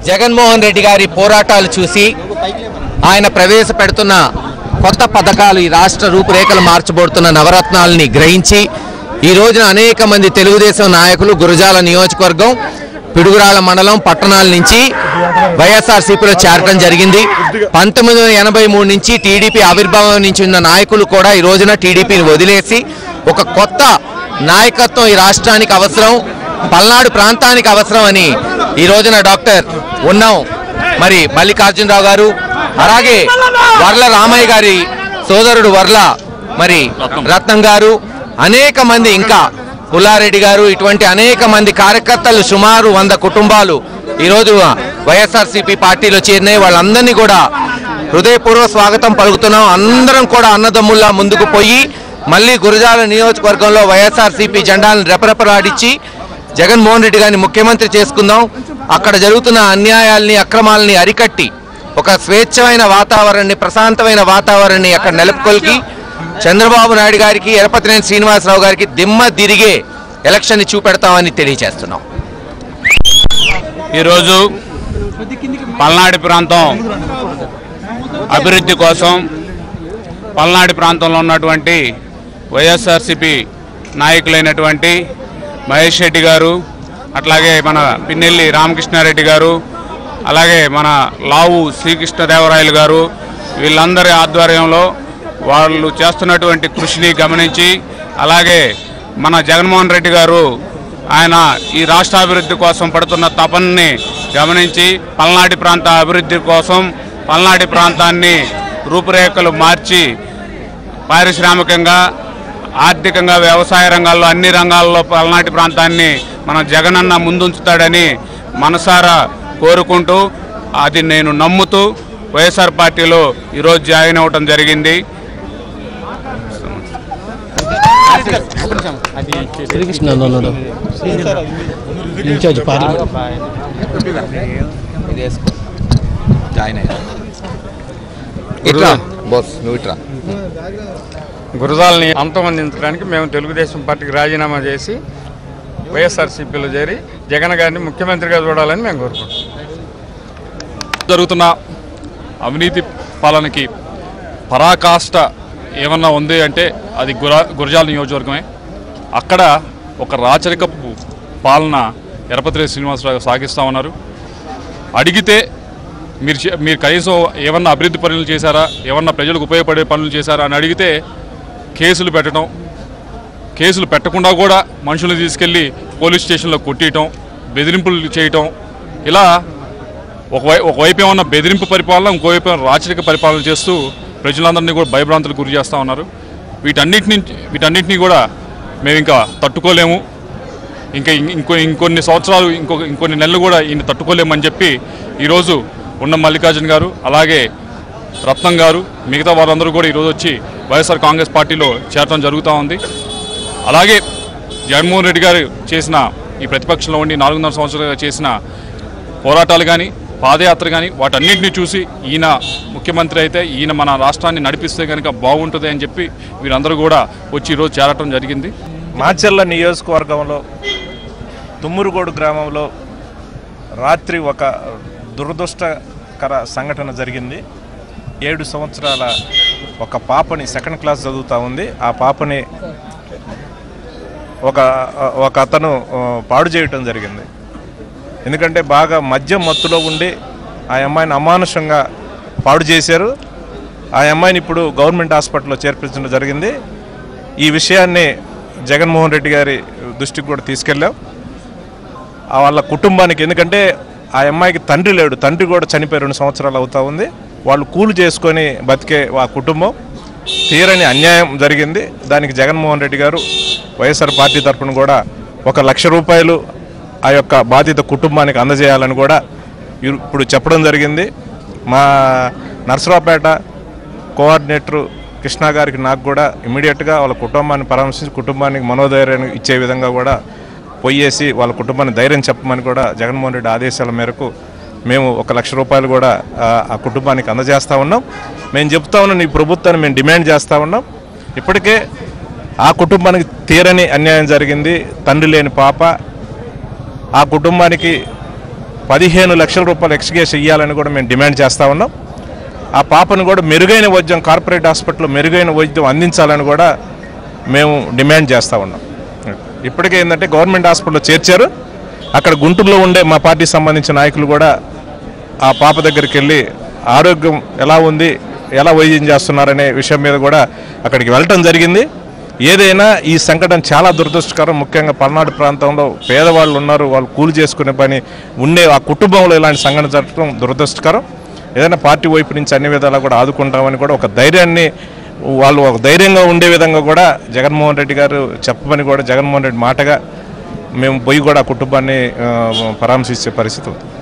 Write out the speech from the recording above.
జగన్మోహన్ రెడ్డి గారి పోరాటాలు చూసి ఆయన ప్రవేశపెడుతున్న కొత్త పథకాలు ఈ రాష్ట్ర రూపురేఖలు మార్చబోతున్న నవరత్నాలని గ్రహించి ఈ రోజున అనేక మంది తెలుగుదేశం నాయకులు గురజాల నియోజకవర్గం పిడుగురాల మండలం పట్టణాల నుంచి వైఎస్ఆర్సీపీలో చేరటం జరిగింది పంతొమ్మిది వందల ఎనభై మూడు నుంచి టీడీపీ ఆవిర్భావం నుంచి ఉన్న నాయకులు కూడా ఈ రోజున టీడీపీని వదిలేసి ఒక కొత్త నాయకత్వం ఈ రాష్ట్రానికి అవసరం పల్నాడు ప్రాంతానికి అవసరం అని ఈ రోజున డాక్టర్ ఉన్నాం మరి మల్లికార్జునరావు గారు అలాగే వర్ల రామయ్య గారి సోదరుడు వర్ల మరి రత్నం గారు అనేక మంది ఇంకా పుల్లారెడ్డి గారు ఇటువంటి అనేక మంది కార్యకర్తలు సుమారు వంద కుటుంబాలు ఈరోజు వైఎస్ఆర్సీపీ పార్టీలో చేరినాయి వాళ్ళందరినీ కూడా హృదయపూర్వక స్వాగతం పలుకుతున్నాం అందరం కూడా అన్నదమ్ముల్లా ముందుకు పోయి మళ్ళీ గురజాల నియోజకవర్గంలో వైఎస్ఆర్సీపీ జెండాలను రెపరెపలాడించి జగన్మోహన్ రెడ్డి గారిని ముఖ్యమంత్రి చేసుకుందాం అక్కడ జరుగుతున్న అన్యాయాల్ని అక్రమాలని అరికట్టి ఒక స్వేచ్ఛమైన వాతావరణాన్ని ప్రశాంతమైన వాతావరణాన్ని అక్కడ నెలకొల్కి చంద్రబాబు నాయుడు గారికి ఎరపతినేని శ్రీనివాసరావు గారికి దిమ్మ తిరిగే ఎలక్షన్ చూపెడతామని తెలియజేస్తున్నాం ఈరోజు పల్నాడు ప్రాంతం అభివృద్ధి కోసం పల్నాడు ప్రాంతంలో ఉన్నటువంటి వైఎస్ఆర్సిపి నాయకులైనటువంటి మహేష్ రెడ్డి గారు అట్లాగే మన పిన్నెల్లి రామకృష్ణారెడ్డి గారు అలాగే మన లావు శ్రీకృష్ణదేవరాయలు గారు వీళ్ళందరి ఆధ్వర్యంలో వాళ్ళు చేస్తున్నటువంటి కృషిని గమనించి అలాగే మన జగన్మోహన్ రెడ్డి గారు ఆయన ఈ రాష్ట్ర అభివృద్ధి కోసం పడుతున్న తపనని గమనించి పల్నాటి ప్రాంత అభివృద్ధి కోసం పల్నాటి ప్రాంతాన్ని రూపురేఖలు మార్చి పారిశ్రామికంగా ఆర్థికంగా వ్యవసాయ రంగాల్లో అన్ని రంగాల్లో పల్నాటి ప్రాంతాన్ని మన జగనన్న ముందుంచుతాడని మనసారా కోరుకుంటూ అది నేను నమ్ముతూ వైఎస్ఆర్ పార్టీలో ఈరోజు జాయిన్ అవ్వటం జరిగింది ఇన్ఛార్జ్ పార్లమెంట్ జాయిన్ అయ్యా ఇట్లా బాస్ నువ్వు ఇట్లా గురజాలని అంతమందించడానికి మేము తెలుగుదేశం పార్టీకి రాజీనామా చేసి వైఎస్ఆర్సీపీలో చేరి జగన్ గారిని ముఖ్యమంత్రిగా చూడాలని మేము కోరుకుంటున్నాం జరుగుతున్న అవినీతి పాలనకి పరాకాష్ట ఏమన్నా ఉంది అంటే అది గుర గురజాల నియోజకవర్గమే అక్కడ ఒక రాచరికపు పాలన ఎరపతిరే శ్రీనివాసరావు సాగిస్తూ ఉన్నారు అడిగితే మీరు చే- మీరు కనీసం ఏమన్నా అభివృద్ధి పనులు చేశారా ఏమన్నా ప్రజలకు ఉపయోగపడే పనులు చేశారా అని అడిగితే కేసులు పెట్టడం కేసులు పెట్టకుండా కూడా మనుషులను తీసుకెళ్ళి పోలీస్ స్టేషన్లో కొట్టియటం బెదిరింపులు చేయటం ఇలా ఒకవై ఒకవైపు ఏమన్నా బెదిరింపు పరిపాలన ఇంకోవైపు ఏమో రాచరిక పరిపాలన చేస్తూ ప్రజలందరినీ కూడా భయభ్రాంతులకు గురి చేస్తూ ఉన్నారు వీటన్నిటిని వీటన్నిటినీ కూడా మేము ఇంకా తట్టుకోలేము ఇంకా ఇం- ఇంకో ఇంకొన్ని సంవత్సరాలు ఇంకో ఇంకొన్ని నెలలు కూడా ఈయన తట్టుకోలేమని చెప్పి ఈరోజు ఉన్న మల్లికార్జున గారు అలాగే రత్నం గారు మిగతా వారందరూ కూడా ఈరోజు వచ్చి వైఎస్ఆర్ కాంగ్రెస్ పార్టీలో చేరడం జరుగుతూ ఉంది అలాగే జగన్మోహన్ రెడ్డి గారు చేసిన ఈ ప్రతిపక్షంలో ఉండి నాలుగున్నర సంవత్సరాలుగా చేసిన పోరాటాలు కానీ పాదయాత్ర కానీ వాటన్నిటిని చూసి ఈయన ముఖ్యమంత్రి అయితే ఈయన మన రాష్ట్రాన్ని నడిపిస్తే కనుక బాగుంటుంది అని చెప్పి వీరందరూ కూడా వచ్చి ఈరోజు చేరటం జరిగింది మాచెల్ల నియోజకవర్గంలో తుమ్మురుగోడు గ్రామంలో రాత్రి ఒక దురదృష్టకర సంఘటన జరిగింది ఏడు సంవత్సరాల ఒక పాపని సెకండ్ క్లాస్ చదువుతూ ఉంది ఆ పాపని ఒక ఒక అతను ఆ, పాడు చేయటం జరిగింది ఎందుకంటే బాగా మద్యం మత్తులో ఉండి ఆ అమ్మాయిని అమానుషంగా పాడు చేశారు ఆ అమ్మాయిని ఇప్పుడు గవర్నమెంట్ హాస్పిటల్లో చేర్పించడం జరిగింది ఈ విషయాన్ని జగన్మోహన్ రెడ్డి గారి దృష్టికి కూడా తీసుకెళ్ళాం ఆ వాళ్ళ కుటుంబానికి ఎందుకంటే ఆ అమ్మాయికి తండ్రి లేడు తండ్రి కూడా చనిపోయి రెండు సంవత్సరాలు అవుతా ఉంది వాళ్ళు కూలి చేసుకొని బతికే ఆ కుటుంబం తీరని అన్యాయం జరిగింది దానికి జగన్మోహన్ రెడ్డి గారు వైఎస్ఆర్ పార్టీ తరఫున కూడా ఒక లక్ష రూపాయలు ఆ యొక్క బాధిత కుటుంబానికి అందజేయాలని కూడా ఇరు- ఇప్పుడు చెప్పడం జరిగింది మా నర్సరావుపేట కోఆర్డినేటర్ కృష్ణ గారికి నాకు కూడా ఇమీడియట్గా వాళ్ళ కుటుంబాన్ని పరామర్శించి కుటుంబానికి మనోధైర్యాన్ని ఇచ్చే విధంగా కూడా పొయ్యేసి వాళ్ళ కుటుంబాన్ని ధైర్యం చెప్పమని కూడా జగన్మోహన్ రెడ్డి ఆదేశాల మేరకు మేము ఒక లక్ష రూపాయలు కూడా ఆ, ఆ కుటుంబానికి అందజేస్తూ ఉన్నాం మేము చెప్తా ఉన్నాం ఈ ప్రభుత్వాన్ని మేము డిమాండ్ చేస్తూ ఉన్నాం ఇప్పటికే ఆ కుటుంబానికి తీరని అన్యాయం జరిగింది తండ్రి లేని పాప ఆ కుటుంబానికి పదిహేను లక్షల రూపాయలు ఎక్స్గేస్ ఇవ్వాలని కూడా మేము డిమాండ్ చేస్తూ ఉన్నాం ఆ పాపను కూడా మెరుగైన వైద్యం కార్పొరేట్ హాస్పిటల్లో మెరుగైన వైద్యం అందించాలని కూడా మేము డిమాండ్ చేస్తూ ఉన్నాం ఇప్పటికే ఏంటంటే గవర్నమెంట్ హాస్పిటల్లో చేర్చారు అక్కడ గుంటూరులో ఉండే మా పార్టీకి సంబంధించిన నాయకులు కూడా ఆ పాప దగ్గరికి వెళ్ళి ఆరోగ్యం ఎలా ఉంది ఎలా వైద్యం చేస్తున్నారనే విషయం మీద కూడా అక్కడికి వెళ్ళటం జరిగింది ఏదైనా ఈ సంఘటన చాలా దురదృష్టకరం ముఖ్యంగా పల్నాడు ప్రాంతంలో పేదవాళ్ళు ఉన్నారు వాళ్ళు కూలి చేసుకునే పని ఉండే ఆ కుటుంబంలో ఇలాంటి సంఘటన జరగడం దురదృష్టకరం ఏదైనా పార్టీ వైపు నుంచి అన్ని విధాలా కూడా ఆదుకుంటామని కూడా ఒక ధైర్యాన్ని వాళ్ళు ఒక ధైర్యంగా ఉండే విధంగా కూడా జగన్మోహన్ రెడ్డి గారు చెప్పమని కూడా జగన్మోహన్ రెడ్డి మాటగా మేము పోయి కూడా ఆ కుటుంబాన్ని ఆ, పరామర్శించే పరిస్థితి ఉంది